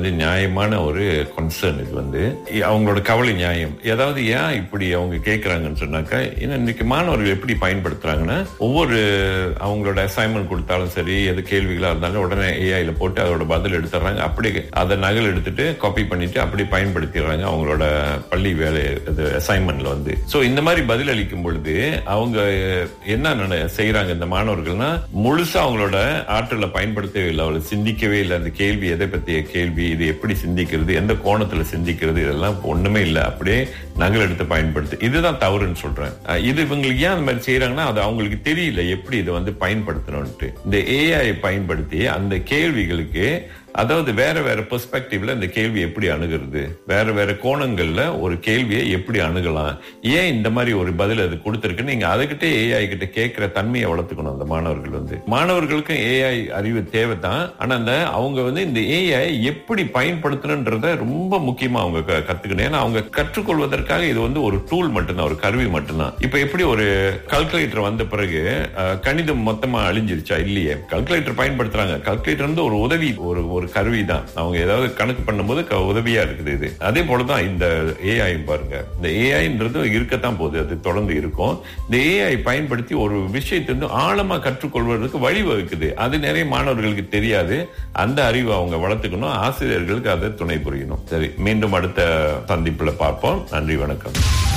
வந்து நியாயமான ஒரு கன்சர்ன் இது வந்து இ- அவங்களோட கவலை நியாயம் ஏதாவது ஏன் இப்படி அவங்க கேட்கறாங்கன்னு சொன்னாக்கா ஏன்னா இன்னைக்கு மாணவர்கள் எப்படி பயன்படுத்துறாங்கன்னா ஒவ்வொரு அவங்களோட அசைன்மெண்ட் கொடுத்தாலும் சரி எது கேள்விகளா இருந்தாலும் உடனே ஏஐல போட்டு அதோட பதில் எடுத்துறாங்க அப்படி அதை நகல் எடுத்துட்டு காப்பி பண்ணிட்டு அப்படி பயன்படுத்திடுறாங்க அவங்களோட பள்ளி வேலை இது அசைன்மெண்ட்ல வந்து சோ இந்த மாதிரி பதில் அளிக்கும் பொழுது அவங்க என்ன நினை- செய்யறாங்க இந்த மாணவர்கள்னா முழுசா அவங்களோட ஆற்றலை பயன்படுத்தவே இல்லை அவளை சிந்திக்கவே இல்லை அந்த கேள்வி எதை பத்திய கேள்வி இது எப்படி சிந்திக்கிறது எந்த கோணத்துல சிந்திக்கிறது இதெல்லாம் ஒண்ணுமே இல்லை அப்படியே நகல் எடுத்து பயன்படுத்து இதுதான் தவறுன்னு சொல்றேன் அஹ் இது இவங்களுக்கு ஏன் அந்த மாதிரி செய்யறாங்கன்னா அது அவங்களுக்கு தெரியல எப்படி இதை வந்து பயன்படுத்தணும்ட்டு இந்த ஏஐ பயன்படுத்தி அந்த கேள்விகளுக்கு அதாவது வேற வேற பெர்ஸ்பெக்டிவ்ல இந்த கேள்வி எப்படி அணுகிறது வேற வேற கோணங்கள்ல ஒரு கேள்வியை எப்படி அணுகலாம் ஏன் இந்த மாதிரி ஒரு பதில் அது கொடுத்திருக்கு நீங்க அதுகிட்ட ஏஐ கிட்ட கேட்கிற தன்மையை வளர்த்துக்கணும் அந்த மாணவர்கள் வந்து மாணவர்களுக்கும் ஏஐ அறிவு தேவை தான் ஆனா அந்த அவங்க வந்து இந்த ஏஐ எப்படி பயன்படுத்தணுன்றத ரொம்ப முக்கியமா அவங்க க- கத்துக்கணும் ஏன்னா அவங்க கற்றுக்கொள்வதற்காக இது வந்து ஒரு டூல் மட்டும்தான் ஒரு கருவி மட்டும்தான் இப்ப எப்படி ஒரு கால்குலேட்டர் வந்த பிறகு அஹ், கணிதம் மொத்தமா அழிஞ்சிருச்சா இல்லையே கால்குலேட்டர் பயன்படுத்துறாங்க கால்குலேட்டர் வந்து ஒரு உதவி ஒரு ஒரு கருவி தான் அவங்க ஏதாவது கணக்கு பண்ணும்போது க- உதவியா இருக்குது இது அதே போலதான் இந்த ஏஐ பாருங்க இந்த ஏஐன்றது இருக்கத்தான் போகுது அது தொடர்ந்து இருக்கும் இந்த ஏஐ பயன்படுத்தி ஒரு விஷயத்தை வந்து ஆழமா கற்றுக்கொள்வதற்கு வழிவகுக்குது அது நிறைய மாணவர்களுக்கு தெரியாது அந்த அறிவை அவங்க வளர்த்துக்கணும் ஆசிரியர்களுக்கு அதை துணை புரியணும் சரி மீண்டும் அடுத்த சந்திப்புல பார்ப்போம் நன்றி வணக்கம்